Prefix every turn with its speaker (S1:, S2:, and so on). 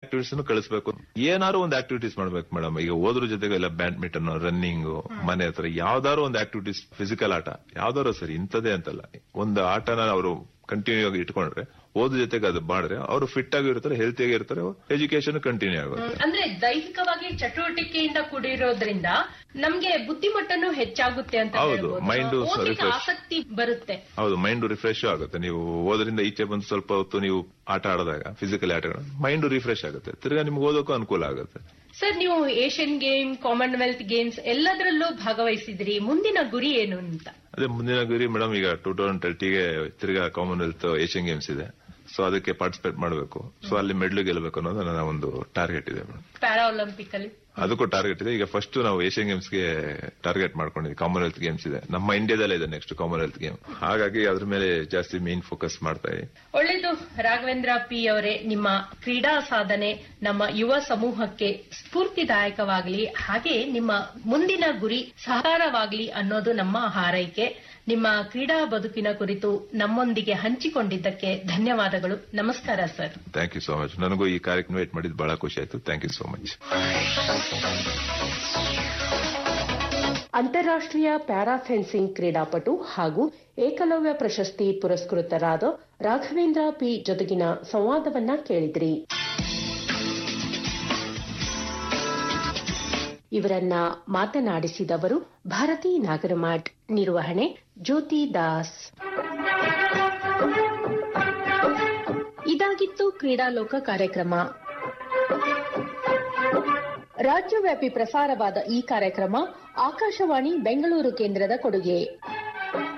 S1: Activities ಕಳಿಸ್ಬೇಕು ಏನಾದ್ರು ಒಂದು ಆಕ್ಟಿವಿಟೀಸ್ ಮಾಡ್ಬೇಕು ಮೇಡಮ್ ಈಗ ಓದ್ರ ಜೊತೆಗೆ ಎಲ್ಲ ಬ್ಯಾಡ್ಮಿಂಟನ್ ರನ್ನಿಂಗ್ ಮನೆ ಹತ್ರ ಯಾವ್ದಾದ್ರು ಒಂದು ಆಕ್ಟಿವಿಟೀಸ್ ಫಿಸಿಕಲ್ ಆಟ ಯಾವ್ದಾದ್ರು ಸರಿ ಇಂಥದೇ ಅಂತಲ್ಲ ಒಂದು ಆಟನ ಅವರು ಕಂಟಿನ್ಯೂ ಆಗಿ ಇಟ್ಕೊಂಡ್ರೆ ಓದ್ರ ಜೊತೆಗೆ ಅದು ಮಾಡಿದ್ರೆ ಅವರು ಫಿಟ್ ಆಗಿ ಇರ್ತಾರೆ ಹೆಲ್ತಿ ಆಗಿ ಇರ್ತಾರೆ ಎಜುಕೇಶನ್ ಕಂಟಿನ್ಯೂ ಆಗುತ್ತೆ
S2: ಅಂದ್ರೆ ದೈಹಿಕವಾಗಿ ಚಟುವಟಿಕೆಯಿಂದ ಕೂಡಿರೋದ್ರಿಂದ ನಮ್ಗೆ ಬುದ್ಧಿಮಟ್ಟನು ಹೆಚ್ಚಾಗುತ್ತೆ ಅಂತ
S1: ಹೌದು,
S2: ಹೇಳ್ಬೋದು.
S1: mind
S2: ಓದ್ಲಿಕ್ಕೆ
S1: refresh.
S2: ಆಸಕ್ತಿ ಬರುತ್ತೆ
S1: ಹೌದು ಮೈಂಡ್ ರಿಫ್ರೆಶ್ ಆಗುತ್ತೆ ನೀವು ಓದ್ರಿಂದ ಈಚೆ ಬಂದು ಸ್ವಲ್ಪ ಹೊತ್ತು ನೀವು ಆಟ ಆಡಿದಾಗ ಫಿಸಿಕಲ್ ಆಟಗಳು ಮೈಂಡ್ ರಿಫ್ರೆಶ್ ಆಗುತ್ತೆ ತಿರ್ಗಾ ನಿಮ್ಗೆ ಓದೋಕ್ಕೂ ಅನುಕೂಲ ಆಗುತ್ತೆ
S2: ಸರ್ ನೀವು ಏಷ್ಯನ್ ಗೇಮ್ ಕಾಮನ್ವೆಲ್ತ್ ಗೇಮ್ಸ್ ಎಲ್ಲದರಲ್ಲೂ ಭಾಗವಹಿಸಿದ್ರಿ ಮುಂದಿನ ಗುರಿ ಏನು ಅಂತ
S1: ಅದೇ ಮುಂದಿನ ಗುರಿ ಮೇಡಮ್ ಈಗ ಟೂ ತೌಸಂಡ್ ತರ್ಟಿಗೆ ತಿರ್ಗಾ ಕಾಮನ್ವೆಲ್ತ್ ಏಷ್ಯನ್ ಗೇಮ್ಸ್ ಇದೆ ಸೊ ಅದಕ್ಕೆ ಪಾರ್ಟಿಸಿಪೇಟ್ ಮಾಡಬೇಕು ಸೊ ಅಲ್ಲಿ ಮೆಡ್ಲು ಗೆಲ್ಲಬೇಕು ಅನ್ನೋದು ನನ್ನ ಒಂದು ಟಾರ್ಗೆಟ್ ಇದೆ ಮೇಡಮ್
S2: ಪ್ಯಾರಾ ಒಲಿಂಪಿಕ್ ಅಲ್ಲಿ
S1: ಅದಕ್ಕೂ ಟಾರ್ಗೆಟ್ ಇದೆ ಈಗ ಫಸ್ಟ್ ನಾವು ಏಷ್ಯನ್ ಗೇಮ್ಸ್ಗೆ ಟಾರ್ಗೆಟ್ ಮಾಡ್ಕೊಂಡಿದ್ವಿ ಕಾಮನ್ವೆಲ್ತ್ ಗೇಮ್ಸ್ ಇದೆ ನಮ್ಮ ಇಂಡಿಯಾದಲ್ಲೇ ಇದೆ ನೆಕ್ಸ್ಟ್ ಕಾಮನ್ವೆಲ್ತ್ ಗೇಮ್ ಹಾಗಾಗಿ ಅದ್ರ ಮೇಲೆ ಜಾಸ್ತಿ ಮೇನ್ ಫೋಕಸ್ ಮಾಡ್ತಾ ಇದ್ದೀವಿ
S2: ಒಳ್ಳೆಯದು ರಾಘವೇಂದ್ರ ಪಿ ಅವರೇ ನಿಮ್ಮ ಕ್ರೀಡಾ ಸಾಧನೆ ನಮ್ಮ ಯುವ ಸಮೂಹಕ್ಕೆ ಸ್ಫೂರ್ತಿದಾಯಕವಾಗಲಿ ಹಾಗೆ ನಿಮ್ಮ ಮುಂದಿನ ಗುರಿ ಸಹಕಾರವಾಗಲಿ ಅನ್ನೋದು ನಮ್ಮ ಹಾರೈಕೆ ನಿಮ್ಮ ಕ್ರೀಡಾ ಬದುಕಿನ ಕುರಿತು ನಮ್ಮೊಂದಿಗೆ ಹಂಚಿಕೊಂಡಿದ್ದಕ್ಕೆ ಧನ್ಯವಾದಗಳು ನಮಸ್ಕಾರ sir
S1: thank you so much ನನಗೂ ಈ ಕಾರ್ಯಕ್ರಮ ವೇಟ್ ಮಾಡಿದ್ದು ಬಹಳ ಖುಷಿ ಆಯ್ತು ಥ್ಯಾಂಕ್ ಯು ಸೋ ಮಚ್
S3: ಅಂತಾರಾಷ್ಟ್ರೀಯ ಪ್ಯಾರಾ ಫೆನ್ಸಿಂಗ್ ಕ್ರೀಡಾಪಟು ಹಾಗೂ ಏಕಲವ್ಯ ಪ್ರಶಸ್ತಿ ಪುರಸ್ಕೃತರಾದ ರಾಘವೇಂದ್ರ ಪಿ ಜೊತೆಗಿನ ಸಂವಾದವನ್ನ ಕೇಳಿದ್ರಿ ಇವರನ್ನ ಮಾತನಾಡಿಸಿದವರು ಭಾರತಿ ನಾಗರಮಠ್ ನಿರ್ವಹಣೆ ಜ್ಯೋತಿ ದಾಸ್ ಇದಾಗಿತ್ತು ಕ್ರೀಡಾಲೋಕ ಕಾರ್ಯಕ್ರಮ ರಾಜ್ಯವ್ಯಾಪಿ ಪ್ರಸಾರವಾದ ಈ ಕಾರ್ಯಕ್ರಮ ಆಕಾಶವಾಣಿ ಬೆಂಗಳೂರು ಕೇಂದ್ರದ ಕೊಡುಗೆ